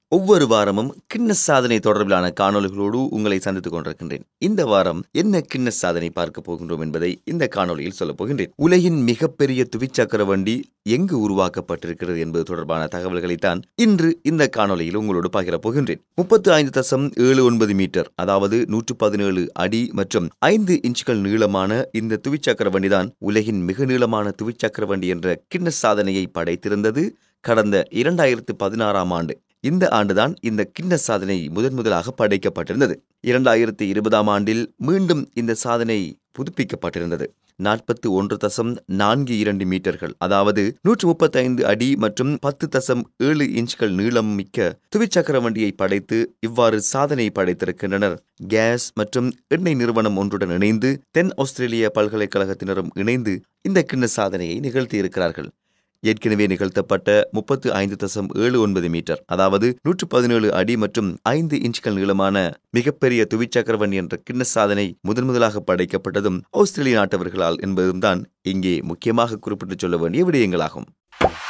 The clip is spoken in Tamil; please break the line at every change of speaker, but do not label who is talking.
ஒவ்வொரு வாரமும் கின்னஸ் சாதனை தொடர்பிலான காணொளிகளோடு உங்களை சந்தித்துக் கொண்டிருக்கின்றேன் இந்த வாரம் என்ன கின்னஸ் சாதனை பார்க்க போகின்றோம் என்பதை இந்த காணொளியில் சொல்லப் போகின்றேன் உலகின் மிகப்பெரிய துவிச்சக்கர வண்டி எங்கு உருவாக்கப்பட்டிருக்கிறது என்பது தொடர்பான தகவல்களைத்தான் இன்று இந்த காணொளியில் உங்களோடு பகிரப் போகின்றேன் முப்பத்து ஐந்து தசம் ஏழு ஒன்பது மீட்டர் அதாவது நூற்று பதினேழு அடி மற்றும் ஐந்து இன்ச்சுகள் நீளமான இந்த துவிச்சக்கர வண்டிதான் உலகின் மிக நீளமான துவிச்சக்கர வண்டி என்ற கின்னஸ் சாதனையை படைத்திருந்தது கடந்த இரண்டாயிரத்து பதினாறாம் ஆண்டு இந்த ஆண்டுதான் இந்த கின்னஸ் சாதனை முதன் முதலாக படைக்கப்பட்டிருந்தது இரண்டாயிரத்தி இருபதாம் ஆண்டில் மீண்டும் இந்த சாதனை புதுப்பிக்கப்பட்டிருந்தது நாற்பத்து ஒன்று தசம் நான்கு இரண்டு மீட்டர்கள் அதாவது நூற்று முப்பத்தைந்து அடி மற்றும் பத்து தசம் ஏழு இன்ச்கள் நீளம் மிக்க துவிச்சக்கர வண்டியை படைத்து இவ்வாறு சாதனை படைத்திருக்கின்றனர் கேஸ் மற்றும் எண்ணெய் நிறுவனம் ஒன்றுடன் இணைந்து தென் ஆஸ்திரேலிய பல்கலைக்கழகத்தினரும் இணைந்து இந்த கிண்ண சாதனையை நிகழ்த்தியிருக்கிறார்கள் ஏற்கனவே நிகழ்த்தப்பட்ட முப்பத்து ஐந்து தசம் ஏழு ஒன்பது மீட்டர் அதாவது நூற்று பதினேழு அடி மற்றும் ஐந்து இன்ச்கள் நீளமான மிகப்பெரிய துவிச்சக்கரவண்டி என்ற கிண்ண சாதனை முதன் முதலாக படைக்கப்பட்டதும் ஆஸ்திரேலிய நாட்டவர்களால் என்பதும் தான் இங்கே முக்கியமாக குறிப்பிட்டு சொல்ல வேண்டிய விடயங்களாகும்